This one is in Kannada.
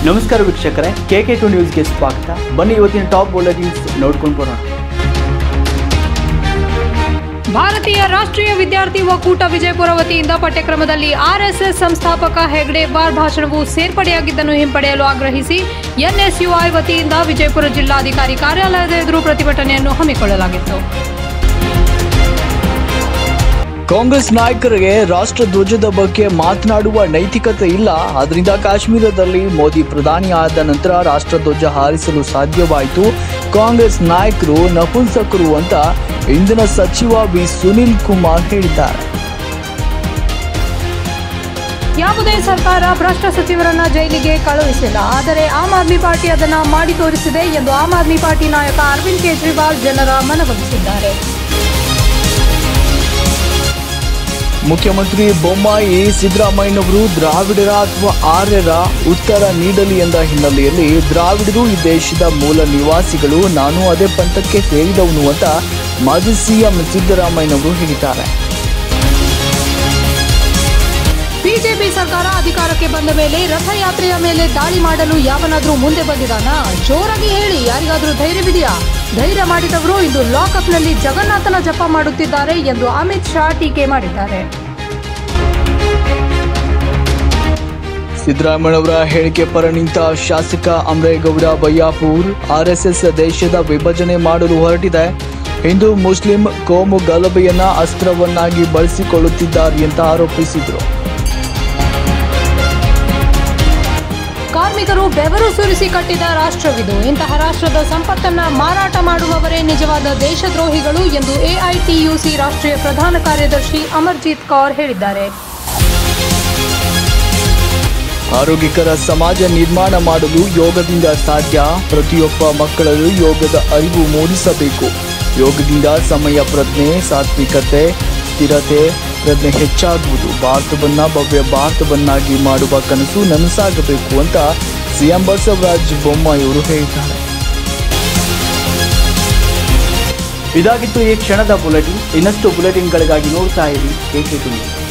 ನಮಸ್ಕಾರ ವೀಕ್ಷಕರೇ ಕೆ ಕೆ ಟು ನ್ಯೂಸ್ಗೆ ಸ್ವಾಗತ ಬನ್ನಿ ಇವತ್ತಿನ ಟಾಪ್ ಬುಲೆಟಿನ್ಸ್ ನೋಡ್ಕೊಂಡು ಬರೋಣ ಭಾರತೀಯ ರಾಷ್ಟ್ರೀಯ ವಿದ್ಯಾರ್ಥಿ ಒಕ್ಕೂಟ ವಿಜಯಪುರ ವತಿಯಿಂದ ಪಠ್ಯಕ್ರಮದಲ್ಲಿ ಆರ್ಎಸ್ಎಸ್ ಸಂಸ್ಥಾಪಕ ಹೆಗ್ಡೆ ಬಾರ್ ಭಾಷಣವು ಸೇರ್ಪಡೆಯಾಗಿದ್ದನ್ನು ಹಿಂಪಡೆಯಲು ಆಗ್ರಹಿಸಿ ಎನ್ಎಸ್ಯುಐ ವತಿಯಿಂದ ವಿಜಯಪುರ ಜಿಲ್ಲಾಧಿಕಾರಿ ಕಾರ್ಯಾಲಯದ ಎದುರು ಪ್ರತಿಭಟನೆಯನ್ನು ಹಮ್ಮಿಕೊಳ್ಳಲಾಗಿತ್ತು ಕಾಂಗ್ರೆಸ್ ನಾಯಕರಿಗೆ ರಾಷ್ಟ್ರಧ್ವಜದ ಬಗ್ಗೆ ಮಾತನಾಡುವ ನೈತಿಕತೆ ಇಲ್ಲ ಅದರಿಂದ ಕಾಶ್ಮೀರದಲ್ಲಿ ಮೋದಿ ಪ್ರಧಾನಿ ಆದ ನಂತರ ರಾಷ್ಟ್ರಧ್ವಜ ಹಾರಿಸಲು ಸಾಧ್ಯವಾಯಿತು ಕಾಂಗ್ರೆಸ್ ನಾಯಕರು ನಪುಂಸಕರು ಅಂತ ಇಂದಿನ ಸಚಿವ ಬಿ ಸುನಿಲ್ ಕುಮಾರ್ ಹೇಳಿದ್ದಾರೆ ಯಾವುದೇ ಸರ್ಕಾರ ಭ್ರಷ್ಟ ಸಚಿವರನ್ನ ಜೈಲಿಗೆ ಕಳುಹಿಸಿಲ್ಲ ಆದರೆ ಆಮ್ ಆದ್ಮಿ ಪಾರ್ಟಿ ಅದನ್ನ ಮಾಡಿ ತೋರಿಸಿದೆ ಎಂದು ಆಮ್ ಆದ್ಮಿ ಪಾರ್ಟಿ ನಾಯಕ ಅರವಿಂದ್ ಕೇಜ್ರಿವಾಲ್ ಜನರ ಮನವೊಲಿಸಿದ್ದಾರೆ ಮುಖ್ಯಮಂತ್ರಿ ಬೊಮ್ಮಾಯಿ ಸಿದ್ದರಾಮಯ್ಯನವರು ದ್ರಾವಿಡರ ಅಥವಾ ಆರ್ಯರ ಉತ್ತರ ನೀಡಲಿ ಎಂದ ಹಿನ್ನೆಲೆಯಲ್ಲಿ ದ್ರಾವಿಡರು ಈ ದೇಶದ ಮೂಲ ನಿವಾಸಿಗಳು ನಾನು ಅದೇ ಪಂಥಕ್ಕೆ ಸೇರಿದವನು ಅಂತ ಮಾಜಿ ಸಿಎಂ ಸಿದ್ದರಾಮಯ್ಯನವರು ಹೇಳಿದ್ದಾರೆ ಬಿಜೆಪಿ ಸರ್ಕಾರ ಅಧಿಕಾರಕ್ಕೆ ಬಂದ ಮೇಲೆ ರಥಯಾತ್ರೆಯ ಮೇಲೆ ದಾಳಿ ಮಾಡಲು ಯಾವನಾದ್ರೂ ಮುಂದೆ ಬಂದಿದಾನಾ ಜೋರಾಗಿ ಹೇಳಿ ಯಾರಿಗಾದ್ರೂ ಧೈರ್ಯವಿದೆಯಾ ಧೈರ್ಯ ಮಾಡಿದವರು ಇಂದು ಲಾಕಪ್ನಲ್ಲಿ ಜಗನ್ನಾಥನ ಜಪ ಮಾಡುತ್ತಿದ್ದಾರೆ ಎಂದು ಅಮಿತ್ ಶಾ ಟೀಕೆ ಮಾಡಿದ್ದಾರೆ ಸಿದ್ದರಾಮಯ್ಯನವರ ಹೇಳಿಕೆ ಪರ ನಿಂತ ಶಾಸಕ ಅಮರೇಗೌಡ ಬಯ್ಯಾಪುರ್ ಆರ್ಎಸ್ಎಸ್ ದೇಶದ ವಿಭಜನೆ ಮಾಡಲು ಹೊರಟಿದೆ ಹಿಂದೂ ಮುಸ್ಲಿಂ ಕೋಮು ಗಲಭೆಯನ್ನ ಅಸ್ತ್ರವನ್ನಾಗಿ ಬಳಸಿಕೊಳ್ಳುತ್ತಿದ್ದಾರೆ ಅಂತ ಆರೋಪಿಸಿದರು ಕಾರ್ಮಿಕರು ಬೆವರು ಸುರಿಸಿ ಕಟ್ಟಿದ ರಾಷ್ಟ್ರವಿದು ಇಂತಹ ರಾಷ್ಟ್ರದ ಸಂಪತ್ತನ್ನ ಮಾರಾಟ ಮಾಡುವವರೇ ನಿಜವಾದ ದೇಶದ್ರೋಹಿಗಳು ಎಂದು ಎಐಟಿಯುಸಿ ರಾಷ್ಟ್ರೀಯ ಪ್ರಧಾನ ಕಾರ್ಯದರ್ಶಿ ಅಮರ್ಜಿತ್ ಕೌರ್ ಹೇಳಿದ್ದಾರೆ ಆರೋಗ್ಯಕರ ಸಮಾಜ ನಿರ್ಮಾಣ ಮಾಡಲು ಯೋಗದಿಂದ ಸಾಧ್ಯ ಪ್ರತಿಯೊಬ್ಬ ಮಕ್ಕಳಲ್ಲೂ ಯೋಗದ ಅರಿವು ಮೂಡಿಸಬೇಕು ಯೋಗದಿಂದ ಸಮಯ ಪ್ರಜ್ಞೆ ಸಾತ್ವಿಕತೆ ಸ್ಥಿರತೆ ಪ್ರಜ್ಞೆ ಹೆಚ್ಚಾಗುವುದು ಭಾರತವನ್ನ ಭವ್ಯ ಭಾರತವನ್ನಾಗಿ ಮಾಡುವ ಕನಸು ನನಸಾಗಬೇಕು ಅಂತ ಸಿಎಂ ಬಸವರಾಜ ಬೊಮ್ಮಾಯಿಯವರು ಹೇಳಿದ್ದಾರೆ ಇದಾಗಿತ್ತು ಈ ಕ್ಷಣದ ಬುಲೆಟಿನ್ ಇನ್ನಷ್ಟು ಬುಲೆಟಿನ್ಗಳಿಗಾಗಿ ನೋಡ್ತಾ ಇರಿ ಕೆ ಕೆ ಟು ನ್ಯೂಸ್